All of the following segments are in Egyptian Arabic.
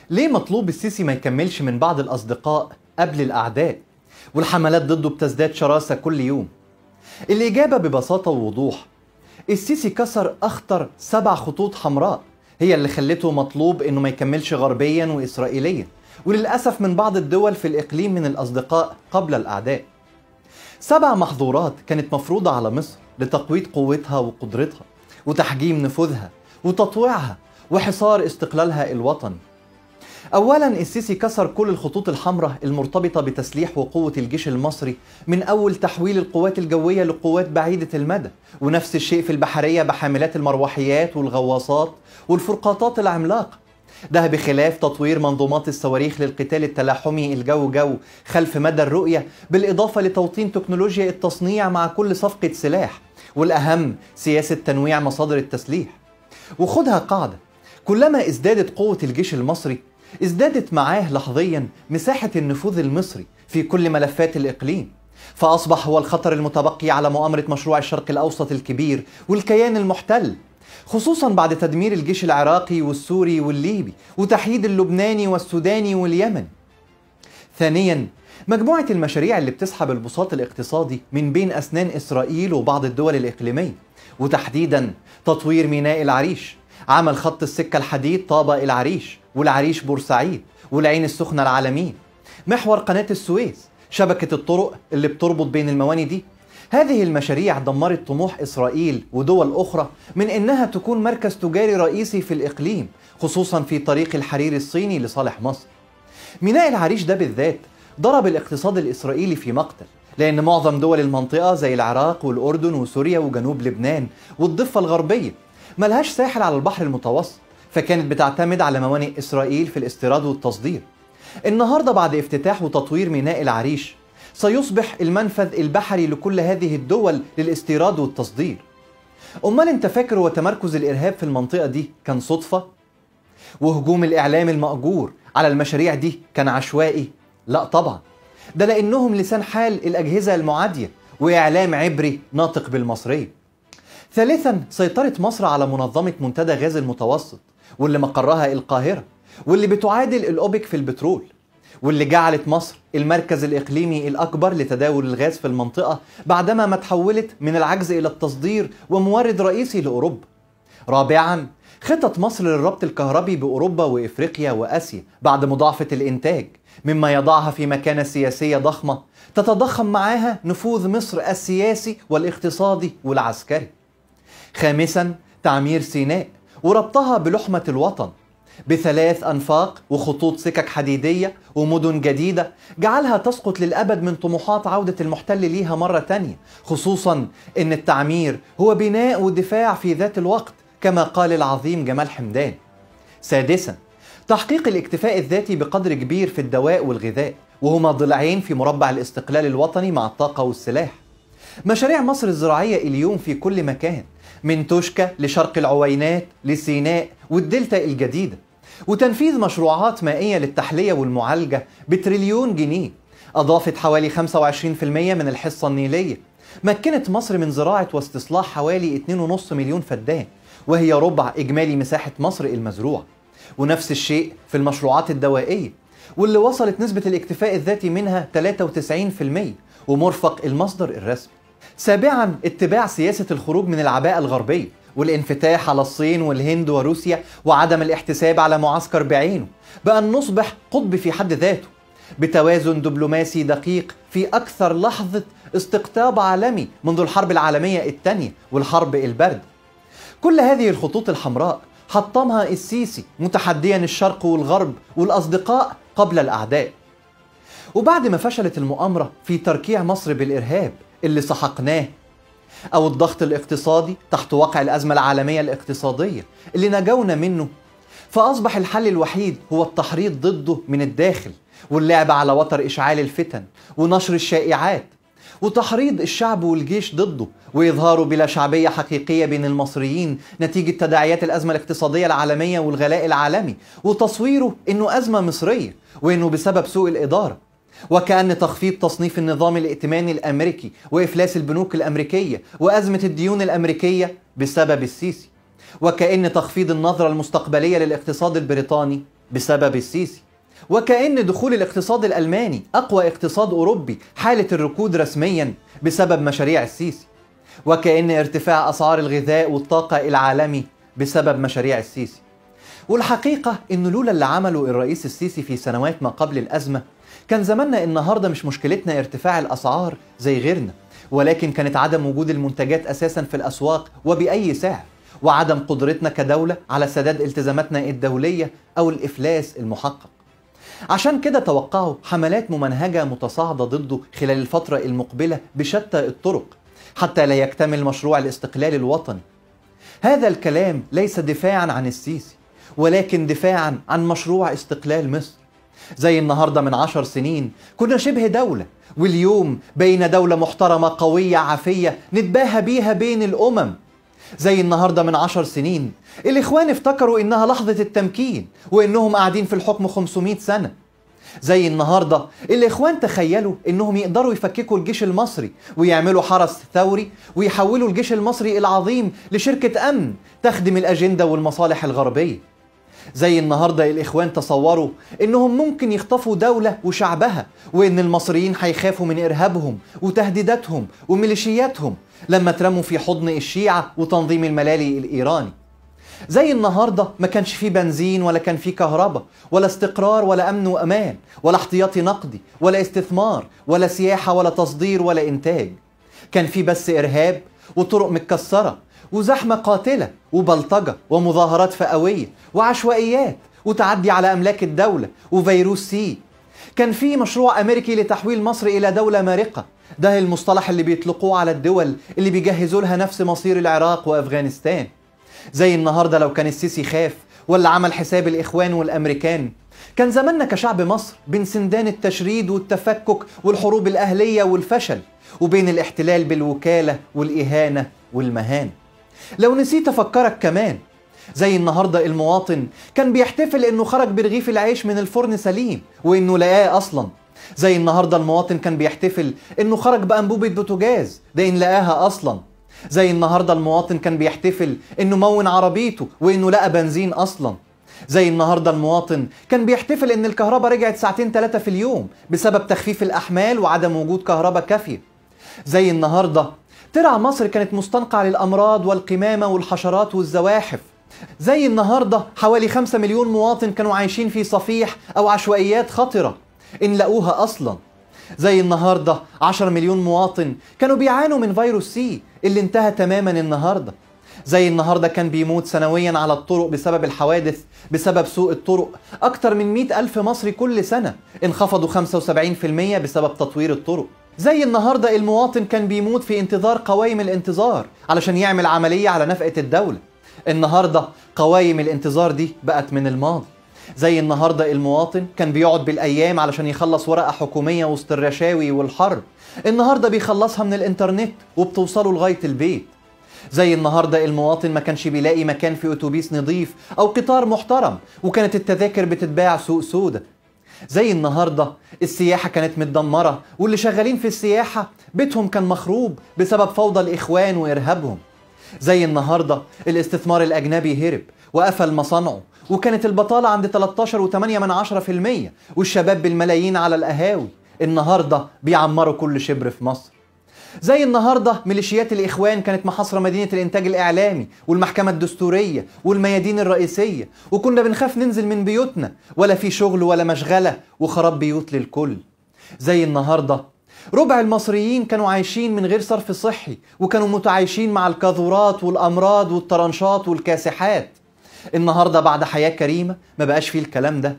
ليه مطلوب السيسي ما يكملش من بعض الأصدقاء قبل الأعداء والحملات ضده بتزداد شراسة كل يوم الإجابة ببساطة ووضوح السيسي كسر أخطر سبع خطوط حمراء هي اللي خلته مطلوب إنه ما يكملش غربيا وإسرائيليا وللأسف من بعض الدول في الإقليم من الأصدقاء قبل الأعداء سبع محظورات كانت مفروضة على مصر لتقويض قوتها وقدرتها وتحجيم نفوذها وتطويعها وحصار استقلالها الوطني اولا السيسي كسر كل الخطوط الحمراء المرتبطه بتسليح وقوه الجيش المصري من اول تحويل القوات الجويه لقوات بعيده المدى ونفس الشيء في البحريه بحاملات المروحيات والغواصات والفرقاطات العملاقه ده بخلاف تطوير منظومات الصواريخ للقتال التلاحمي الجو جو خلف مدى الرؤيه بالاضافه لتوطين تكنولوجيا التصنيع مع كل صفقه سلاح والاهم سياسه تنويع مصادر التسليح وخدها قاعده كلما ازدادت قوه الجيش المصري ازدادت معاه لحظيا مساحة النفوذ المصري في كل ملفات الإقليم فأصبح هو الخطر المتبقي على مؤامرة مشروع الشرق الأوسط الكبير والكيان المحتل خصوصا بعد تدمير الجيش العراقي والسوري والليبي وتحييد اللبناني والسوداني واليمني ثانيا مجموعة المشاريع اللي بتسحب البساط الاقتصادي من بين أسنان إسرائيل وبعض الدول الإقليمية وتحديدا تطوير ميناء العريش عمل خط السكة الحديد طابة العريش والعريش بورسعيد والعين السخنة العالمين محور قناة السويس شبكة الطرق اللي بتربط بين المواني دي هذه المشاريع دمرت طموح إسرائيل ودول أخرى من إنها تكون مركز تجاري رئيسي في الإقليم خصوصا في طريق الحرير الصيني لصالح مصر ميناء العريش ده بالذات ضرب الاقتصاد الإسرائيلي في مقتل لأن معظم دول المنطقة زي العراق والأردن وسوريا وجنوب لبنان والضفة الغربية ملهاش ساحل على البحر المتوسط فكانت بتعتمد على موانئ إسرائيل في الاستيراد والتصدير النهاردة بعد افتتاح وتطوير ميناء العريش سيصبح المنفذ البحري لكل هذه الدول للاستيراد والتصدير أمال أنت فاكر هو تمركز الإرهاب في المنطقة دي كان صدفة؟ وهجوم الإعلام المأجور على المشاريع دي كان عشوائي؟ لا طبعا ده لأنهم لسان حال الأجهزة المعادية وإعلام عبري ناطق بالمصرية ثالثا سيطرة مصر على منظمة منتدى غاز المتوسط واللي مقرها القاهرة واللي بتعادل الأوبك في البترول واللي جعلت مصر المركز الإقليمي الأكبر لتداول الغاز في المنطقة بعدما ما تحولت من العجز إلى التصدير ومورد رئيسي لأوروبا رابعا خطط مصر للربط الكهربي بأوروبا وإفريقيا وآسيا بعد مضاعفة الإنتاج مما يضعها في مكانة سياسية ضخمة تتضخم معاها نفوذ مصر السياسي والاقتصادي والعسكري خامسا تعمير سيناء وربطها بلحمة الوطن بثلاث أنفاق وخطوط سكك حديدية ومدن جديدة جعلها تسقط للأبد من طموحات عودة المحتل ليها مرة تانية خصوصا أن التعمير هو بناء ودفاع في ذات الوقت كما قال العظيم جمال حمدان سادسا تحقيق الاكتفاء الذاتي بقدر كبير في الدواء والغذاء وهما ضلعين في مربع الاستقلال الوطني مع الطاقة والسلاح مشاريع مصر الزراعية اليوم في كل مكان من توشكا لشرق العوينات لسيناء والدلتا الجديدة وتنفيذ مشروعات مائية للتحلية والمعالجة بتريليون جنيه أضافت حوالي 25% من الحصة النيلية مكنت مصر من زراعة واستصلاح حوالي 2.5 مليون فدان وهي ربع إجمالي مساحة مصر المزروعة ونفس الشيء في المشروعات الدوائية واللي وصلت نسبة الاكتفاء الذاتي منها 93% ومرفق المصدر الرسمي سابعا اتباع سياسة الخروج من العباءة الغربية والانفتاح على الصين والهند وروسيا وعدم الاحتساب على معسكر بعينه بأن نصبح قطب في حد ذاته بتوازن دبلوماسي دقيق في أكثر لحظة استقطاب عالمي منذ الحرب العالمية الثانية والحرب البرد كل هذه الخطوط الحمراء حطمها السيسي متحديا الشرق والغرب والأصدقاء قبل الأعداء وبعد ما فشلت المؤامرة في تركيع مصر بالإرهاب اللي سحقناه أو الضغط الاقتصادي تحت واقع الأزمة العالمية الاقتصادية اللي نجونا منه فأصبح الحل الوحيد هو التحريض ضده من الداخل واللعب على وتر إشعال الفتن ونشر الشائعات وتحريض الشعب والجيش ضده وإظهاره بلا شعبية حقيقية بين المصريين نتيجة تداعيات الأزمة الاقتصادية العالمية والغلاء العالمي وتصويره إنه أزمة مصرية وإنه بسبب سوء الإدارة وكأن تخفيض تصنيف النظام الائتماني الأمريكي وإفلاس البنوك الأمريكية وأزمة الديون الأمريكية بسبب السيسي وكأن تخفيض النظرة المستقبلية للاقتصاد البريطاني بسبب السيسي وكأن دخول الاقتصاد الألماني أقوى اقتصاد أوروبي حالة الركود رسميا بسبب مشاريع السيسي وكأن ارتفاع أسعار الغذاء والطاقة العالمي بسبب مشاريع السيسي والحقيقة إنه لولا اللي عمله الرئيس السيسي في سنوات ما قبل الأزمة كان زماننا النهاردة مش مشكلتنا ارتفاع الأسعار زي غيرنا ولكن كانت عدم وجود المنتجات أساسا في الأسواق وبأي سعر وعدم قدرتنا كدولة على سداد التزاماتنا الدولية أو الإفلاس المحقق عشان كده توقعوا حملات ممنهجة متصاعدة ضده خلال الفترة المقبلة بشتى الطرق حتى لا يكتمل مشروع الاستقلال الوطني هذا الكلام ليس دفاعا عن السيسي ولكن دفاعا عن مشروع استقلال مصر زي النهارده من عشر سنين كنا شبه دولة واليوم بين دولة محترمة قوية عافية نتباهى بيها بين الأمم زي النهارده من عشر سنين الإخوان افتكروا إنها لحظة التمكين وإنهم قاعدين في الحكم 500 سنة زي النهاردة الإخوان تخيلوا إنهم يقدروا يفككوا الجيش المصري ويعملوا حرس ثوري ويحولوا الجيش المصري العظيم لشركة أمن تخدم الأجندة والمصالح الغربية زي النهارده الاخوان تصوروا انهم ممكن يخطفوا دوله وشعبها وان المصريين هيخافوا من ارهابهم وتهديداتهم وميليشياتهم لما اترموا في حضن الشيعه وتنظيم الملالي الايراني زي النهارده ما كانش فيه بنزين ولا كان فيه كهرباء ولا استقرار ولا امن وامان ولا احتياطي نقدي ولا استثمار ولا سياحه ولا تصدير ولا انتاج كان فيه بس ارهاب وطرق متكسره وزحمة قاتلة وبلطجة ومظاهرات فئوية وعشوائيات وتعدي على أملاك الدولة وفيروس سي كان في مشروع أمريكي لتحويل مصر إلى دولة مارقة ده المصطلح اللي بيطلقوه على الدول اللي بيجهزوا لها نفس مصير العراق وأفغانستان زي النهاردة لو كان السيسي خاف ولا عمل حساب الإخوان والأمريكان كان زماننا كشعب مصر بين سندان التشريد والتفكك والحروب الأهلية والفشل وبين الاحتلال بالوكالة والإهانة والمهانة لو نسيت افكرك كمان زي النهارده المواطن كان بيحتفل انه خرج برغيف العيش من الفرن سليم وانه لقاه اصلا زي النهارده المواطن كان بيحتفل انه خرج بانبوبه بوتاجاز ده ان لقاها اصلا زي النهارده المواطن كان بيحتفل انه مون عربيته وانه لقى بنزين اصلا زي النهارده المواطن كان بيحتفل ان الكهرباء رجعت ساعتين ثلاثه في اليوم بسبب تخفيف الاحمال وعدم وجود كهرباء كافيه زي النهارده ترع مصر كانت مستنقع للأمراض والقمامة والحشرات والزواحف زي النهاردة حوالي 5 مليون مواطن كانوا عايشين في صفيح أو عشوائيات خطرة إن لقوها أصلا زي النهاردة 10 مليون مواطن كانوا بيعانوا من فيروس سي اللي انتهى تماما النهاردة زي النهاردة كان بيموت سنويا على الطرق بسبب الحوادث بسبب سوء الطرق أكتر من 100 ألف مصري كل سنة انخفضوا 75% بسبب تطوير الطرق زي النهاردة المواطن كان بيموت في انتظار قوائم الانتظار علشان يعمل عملية على نفقة الدولة النهاردة قوائم الانتظار دي بقت من الماضي زي النهاردة المواطن كان بيقعد بالأيام علشان يخلص ورقة حكومية وسط الرشاوي والحرب النهاردة بيخلصها من الانترنت وبتوصله لغاية البيت زي النهاردة المواطن ما كانش بيلاقي مكان في أتوبيس نظيف أو قطار محترم وكانت التذاكر بتتباع سوق سودة زي النهارده السياحة كانت متدمرة واللي شغالين في السياحة بيتهم كان مخروب بسبب فوضى الإخوان وإرهابهم زي النهارده الاستثمار الأجنبي هرب وقفل مصانعه وكانت البطالة عند 13.8 من عشرة في المية والشباب بالملايين على القهاوي النهاردة بيعمروا كل شبر في مصر زي النهارده ميليشيات الاخوان كانت محاصره مدينه الانتاج الاعلامي والمحكمه الدستوريه والميادين الرئيسيه وكنا بنخاف ننزل من بيوتنا ولا في شغل ولا مشغله وخراب بيوت للكل زي النهارده ربع المصريين كانوا عايشين من غير صرف صحي وكانوا متعايشين مع الكاذورات والامراض والطرنشات والكاسحات النهارده بعد حياه كريمه ما بقاش فيه الكلام ده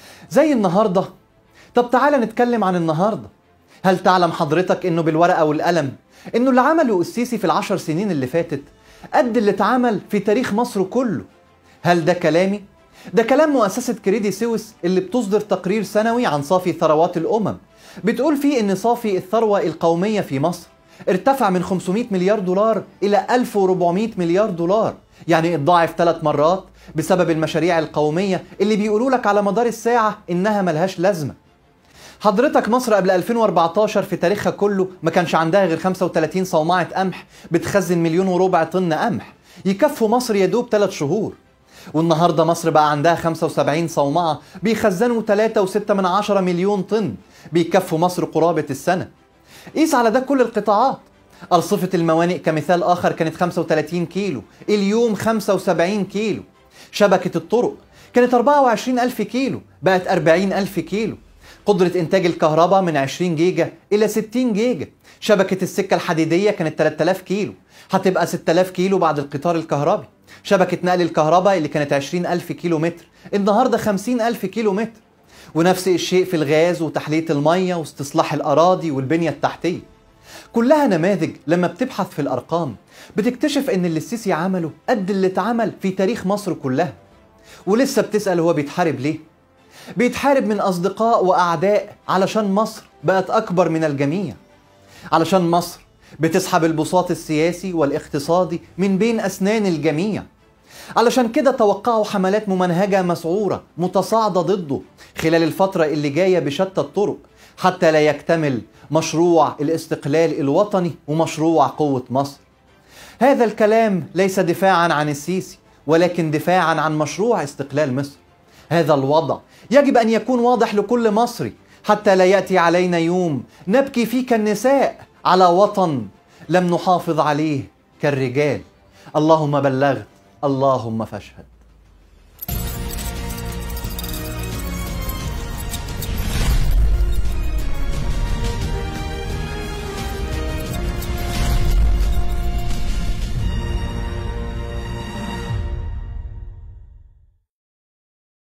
زي النهارده طب تعالى نتكلم عن النهارده هل تعلم حضرتك انه بالورقه والقلم انه اللي عمله السيسي في العشر سنين اللي فاتت قد اللي اتعمل في تاريخ مصر كله هل ده كلامي ده كلام مؤسسة كريدي سويس اللي بتصدر تقرير سنوي عن صافي ثروات الأمم بتقول فيه إن صافي الثروة القومية في مصر ارتفع من 500 مليار دولار إلى 1400 مليار دولار يعني اتضاعف ثلاث مرات بسبب المشاريع القومية اللي بيقولوا لك على مدار الساعة إنها ملهاش لازمة حضرتك مصر قبل 2014 في تاريخها كله ما كانش عندها غير 35 صومعة قمح بتخزن مليون وربع طن قمح يكفوا مصر يا دوب 3 شهور والنهاردة مصر بقى عندها 75 صومعة بيخزنوا 3.6 من عشرة مليون طن بيكفوا مصر قرابة السنة قيس على ده كل القطاعات أرصفة الموانئ كمثال آخر كانت 35 كيلو اليوم 75 كيلو شبكة الطرق كانت 24 ألف كيلو بقت 40 ألف كيلو قدرة إنتاج الكهرباء من 20 جيجا إلى 60 جيجا شبكة السكة الحديدية كانت 3000 كيلو هتبقى 6000 كيلو بعد القطار الكهربي شبكة نقل الكهرباء اللي كانت 20 ألف كيلو متر النهاردة 50 ألف كيلو متر ونفس الشيء في الغاز وتحلية المية واستصلاح الأراضي والبنية التحتية كلها نماذج لما بتبحث في الأرقام بتكتشف إن اللي السيسي عمله قد اللي اتعمل في تاريخ مصر كلها ولسه بتسأل هو بيتحارب ليه؟ بيتحارب من أصدقاء وأعداء علشان مصر بقت أكبر من الجميع علشان مصر بتسحب البساط السياسي والاقتصادي من بين أسنان الجميع علشان كده توقعوا حملات ممنهجة مسعورة متصاعدة ضده خلال الفترة اللي جاية بشتى الطرق حتى لا يكتمل مشروع الاستقلال الوطني ومشروع قوة مصر هذا الكلام ليس دفاعا عن السيسي ولكن دفاعا عن مشروع استقلال مصر هذا الوضع يجب ان يكون واضح لكل مصري حتى لا ياتي علينا يوم نبكي فيه كالنساء على وطن لم نحافظ عليه كالرجال اللهم بلغت اللهم فاشهد